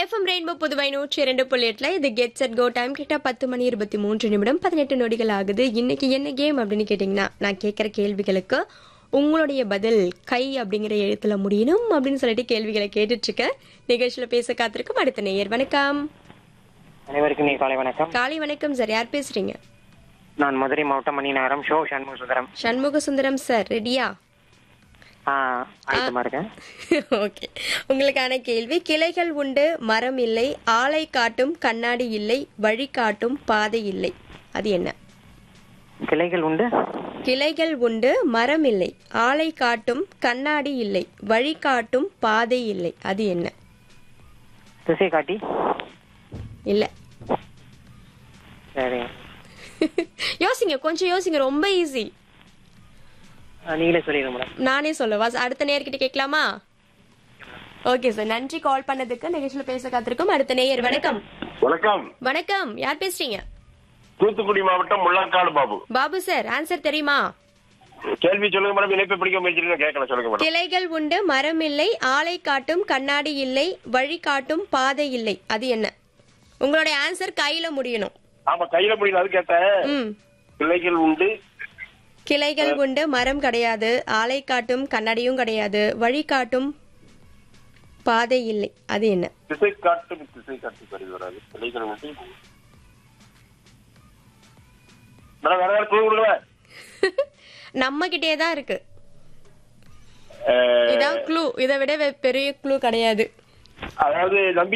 FM rainbow Puduvai நூற்றி இரண்டு புள்ளி எட்டுல இது கெட் செட் கோ டைம் கிட்ட பத்து மணி இருபத்தி மூன்று நிமிடம் பதினெட்டு நொடிகள் ஆகுது இன்னைக்கு என்ன கேம் அப்படின்னு கேட்டிங்கன்னா நான் கேட்குற கேள்விகளுக்கு உங்களுடைய பதில் கை அப்படிங்கிற எழுத்துல முடியணும் அப்படின்னு சொல்லிட்டு கேள்விகளை கேட்டுட்டு இருக்கேன் நிகழ்ச்சியில பேச காத்திருக்கும் அடுத்த நேயர் வணக்கம் அனைவருக்கும் நீ காலை வணக்கம் காலை வணக்கம் சார் யார் பேசுறீங்க நான் மதுரை மாவட்டம் மணிநகரம் ஷோ சண்முக சுந்தரம் சண்முக சுந்தரம் சார் ரெடியா ஆ ஆயத்தமா இருக்கேன் ஓகே உங்களுக்கான கேள்வி கிளைகள் உண்டு மரம் இல்லை ஆளை காட்டும் கண்ணாடி இல்லை வழி காட்டும் பாதை இல்லை அது என்ன கிளைகள் உண்டு கிளைகள் உண்டு மரம் இல்லை ஆளை காட்டும் கண்ணாடி இல்லை வழி காட்டும் பாதை இல்லை அது என்ன திசை காட்டி இல்ல சரி யோசிங்க கொஞ்சம் யோசிங்க ரொம்ப ஈஸி ஆ, நீங்களே சொல்லிடுங்க மேடம் நானே சொல்லவா அடுத்த நேயர்கிட்ட கேட்கலாமா ஓகே சார் நன்றி கால் பண்ணதுக்கு நிகழ்ச்சியில பேச காத்திருக்கும் அடுத்த நேயர் வணக்கம் வணக்கம் வணக்கம் யார் பேசுறீங்க தூத்துக்குடி மாவட்டம் முள்ளக்காடு பாபு பாபு சார் ஆன்சர் தெரியுமா கேள்வி சொல்லுங்க மேடம் இணைப்பு பிடிக்க முயற்சி கேட்கல சொல்லுங்க மேடம் கிளைகள் உண்டு மரம் இல்லை ஆளை காட்டும் கண்ணாடி இல்லை வழி காட்டும் பாதை இல்லை அது என்ன உங்களுடைய ஆன்சர் கையில முடியணும் ஆமா கையில முடியல அது கேட்டேன் ம் பிள்ளைகள் உண்டு கிளைகள் உண்டு மரம் கிடையாது ஆளை காட்டும் கண்ணாடியும் கிடையாது வழி காட்டும் பாதை இல்லை அது என்ன திசை காட்டு திசை காட்டு சரி வராது பிள்ளைகள் உண்டு மேடம் வேற வேற குழு கொடுங்க நம்ம கிட்டே தான் இருக்கு அஹ், இதான் க்ளூ இதை விட வே- பெரிய க்ளூ கிடையாது அதாவது நம்பி